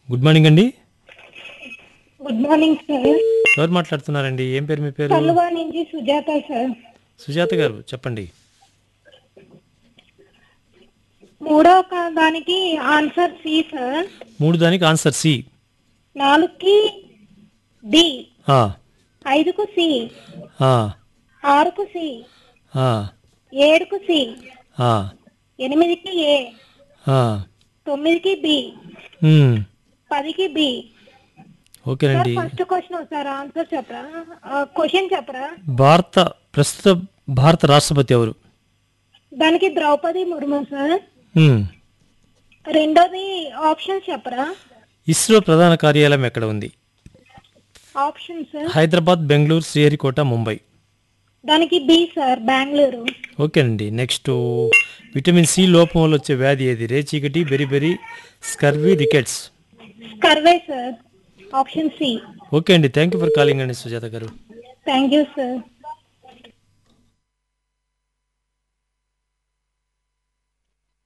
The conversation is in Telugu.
గుడ్ మార్నింగ్ అండి గుడ్ మార్నింగ్ సార్ ఎవరు మాట్లాడుతున్నారండి ఏం పేరు మీ పేరు కలువా నుంచి సుజాత సార్ సుజాత గారు చెప్పండి మూడో క- దానికి ఆన్సర్ సి సార్ మూడు దానికి ఆన్సర్ సి నాలుగుకి డి ఆ, ఐదుకు సి ఆ, ఆరుకు సి ఆ, ఏడుకు సి ఆ, ఎనిమిదికి ఏ ఆ. తొమ్మిదికి బి మ్మ్. పదికి బి సార్ ఓకేనండి ఫస్ట్ క్వశ్చన్ సార్ ఆన్సర్ చెప్పరా క్వశ్చన్ చెప్పరా భారత ప్రస్తుత భారత రాష్ట్రపతి ఎవరు దానికి ద్రౌపది ముర్ము సార్ మ్మ్. రెండోది ఆప్షన్ చెప్పరా ఇస్రో ప్రధాన కార్యాలయం ఎక్కడ ఉంది ఆప్షన్ సార్ హైదరాబాద్ బెంగళూరు శ్రీహరికోట ముంబై దానికి బి సార్ బెంగళూరు ఓకేనండి నెక్స్ట్ విటమిన్ సి లోపం వల్ల వచ్చే వ్యాధి ఏది రేచీకటి బెరిబెరి స్కర్వీ రికెట్స్ కర్వే సార్ ఆప్షన్ సి ఓకే అండి థ్యాంక్ యూ ఫర్ కాలింగ్ అండి సుజాత గారు థ్యాంక్ యూ సార్